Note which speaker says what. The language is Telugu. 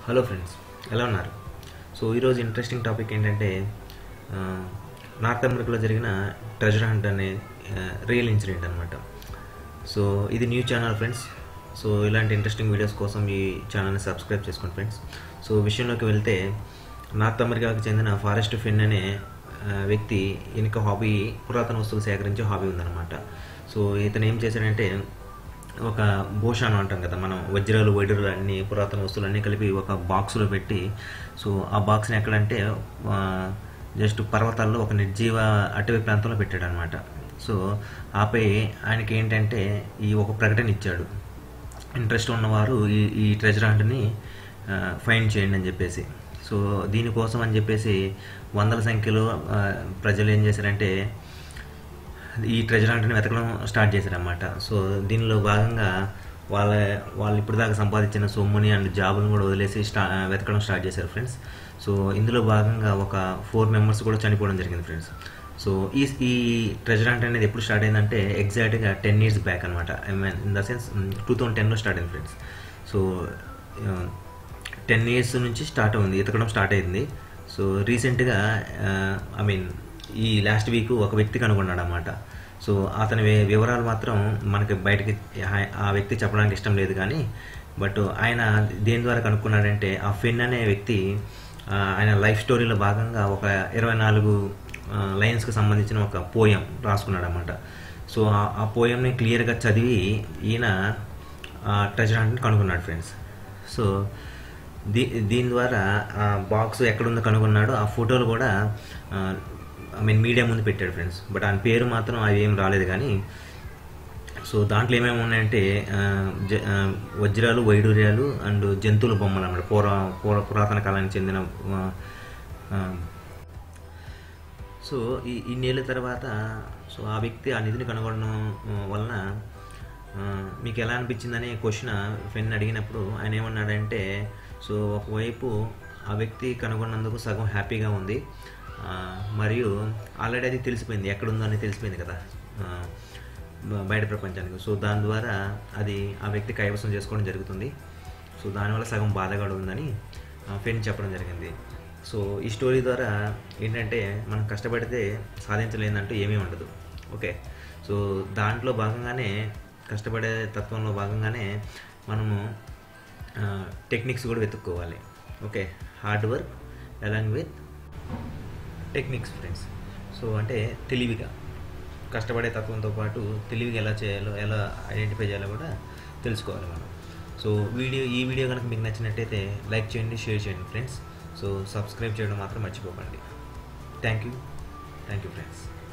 Speaker 1: హలో ఫ్రెండ్స్ ఎలా ఉన్నారు సో ఈరోజు ఇంట్రెస్టింగ్ టాపిక్ ఏంటంటే ఆ, నార్త్ అమెరికాలో జరిగిన ట్రెజర్ హంట్ అనే రియల్ ఇన్సిడెంట్ అనమాట సో ఇది న్యూ ఛానల్ ఫ్రెండ్స్ సో ఇలాంటి ఇంట్రెస్టింగ్ వీడియోస్ కోసం ఈ ఛానల్ని సబ్స్క్రైబ్ చేసుకోండి ఫ్రెండ్స్ సో విషయంలోకి వెళ్తే నార్త్ అమెరికాకు చెందిన ఫారెస్ట్ ఫిన్ అనే ఆ, వ్యక్తి ఈయనకి హాబీ పురాతన వస్తువులు సేకరించే హాబీ ఉందన్నమాట సో ఇతను ఏం చేశాడంటే ఒక భూషాణం అంటాం కదా మనం వజ్రాలు వైడూరు అన్ని పురాతన వస్తువులు అన్నీ కలిపి ఒక బాక్స్లో పెట్టి సో ఆ బాక్స్ని ఎక్కడంటే ఆ, జస్ట్ పర్వతాల్లో ఒక నిర్జీవ అటవీ ప్రాంతంలో పెట్టాడు అనమాట సో ఆపై ఆయనకి ఏంటంటే ఈ ఒక ప్రకటన ఇచ్చాడు ఇంట్రెస్ట్ ఉన్నవారు ఈ ఈ ట్రెజర్ హంట్ని ఫైండ్ చేయండి అని చెప్పేసి సో దీనికోసం అని చెప్పేసి వందల సంఖ్యలో ఆ, ప్రజలు ఏం చేశారంటే ఈ ట్రెజర్ హంట్ని వెతకడం స్టార్ట్ చేశారన్నమాట సో దీనిలో భాగంగా వాళ్ళ వాళ్ళు ఇప్పుడు దాకా సంపాదించిన సొమ్ముని అండ్ జాబులను కూడా వదిలేసి స్టా వెతకడం స్టార్ట్ చేశారు ఫ్రెండ్స్ సో ఇందులో భాగంగా ఒక ఫోర్ మెంబర్స్ కూడా చనిపోవడం జరిగింది ఫ్రెండ్స్ సో ఈ ఈ ట్రెజర్ హంట్ అనేది ఎప్పుడు స్టార్ట్ అయిందంటే ఎగ్జాక్ట్గా టెన్ ఇయర్స్ బ్యాక్ అనమాట I mean in the sense two thousand టెన్లో స్టార్ట్ అయింది ఫ్రెండ్స్ సో టెన్ ఇయర్స్ నుంచి స్టార్ట్ అయింది ఎతకడం స్టార్ట్ అయింది సో రీసెంట్గా ఐ మీన్ ఈ లాస్ట్ వీక్ ఒక వ్యక్తి కనుగొన్నాడు అనమాట సో అతని వి- వివరాలు మాత్రం మనకి బయటకి ఆ- ఆ వ్యక్తి చెప్పడానికి ఇష్టం లేదు కానీ బట్ ఆయన దేని ద్వారా కనుక్కున్నాడంటే ఆ ఫెన్ అనే వ్యక్తి ఆ, ఆయన లైఫ్ స్టోరీలో భాగంగా ఒక ఇరవై నాలుగు లైన్స్కి సంబంధించిన ఒక పోయం రాసుకున్నాడు అనమాట సో ఆ- ఆ పోయంని క్లియర్గా చదివి ఈయన ట్రెజర్ హంట్ని కనుగొన్నాడు ఫ్రెండ్స్ సో దీ దీని ద్వారా ఆ బాక్స్ ఎక్కడుందో కనుగొన్నాడో ఆ ఫోటోలు కూడా ఐ మీన్ మీడియా ముందు పెట్టాడు ఫ్రెండ్స్ బట్ ఆయన పేరు మాత్రం అవి ఏం రాలేదు కానీ సో దాంట్లో ఏమేమి ఉన్నాయంటే ఆ, జ- ఆ, వజ్రాలు వైడూర్యాలు అండ్ జంతువుల బొమ్మలు అన్నమాట పూర్వ పూర్వ పురాతన కాలానికి చెందిన ఆ, ఆ, సో ఈ ఇన్నేళ్ళ తర్వాత సో ఆ వ్యక్తి ఆ నిధిని కనుగొనడం ఆ, వలన ఆ, మీకు ఎలా అనిపించిందని క్వశ్చన్ ఫ్రెండ్ అడిగినప్పుడు ఆయన ఏమన్నాడంటే సో ఒకవైపు ఆ వ్యక్తి కనుగొన్నందుకు సగం హ్యాపీగా ఉంది ఆ, మరియు ఆల్రెడీ అది తెలిసిపోయింది ఎక్కడుందో అని తెలిసిపోయింది కదా ఆ, బ- బయట ప్రపంచానికి సో దాని ద్వారా అది ఆ వ్యక్తి కైవసం చేసుకోవడం జరుగుతుంది సో దానివల్ల సగం బాధగా ఉందని ఫ్రెండ్ చెప్పడం జరిగింది సో ఈ స్టోరీ ద్వారా ఏంటంటే మనం కష్టపడితే సాధించలేదంటూ ఏమీ ఉండదు ఓకే సో దాంట్లో భాగంగానే కష్టపడే తత్వంలో భాగంగానే మనము టెక్నిక్స్ కూడా వెతుక్కోవాలి okay hard work along with techniques friends so అంటే తెలివిగా కష్టపడే తత్వంతో పాటు తెలివిగా ఎలా చేయాలో ఎలా ఐడెంటిఫై చేయాలో కూడా తెలుసుకోవాలి మనం సో వీడియో ఈ వీడియో కనుక మీకు నచ్చినట్టయితే లైక్ చేయండి షేర్ చేయండి ఫ్రెండ్స్ సో సబ్స్క్రైబ్ చేయడం మాత్రం మర్చిపోకండి thank you thank you friends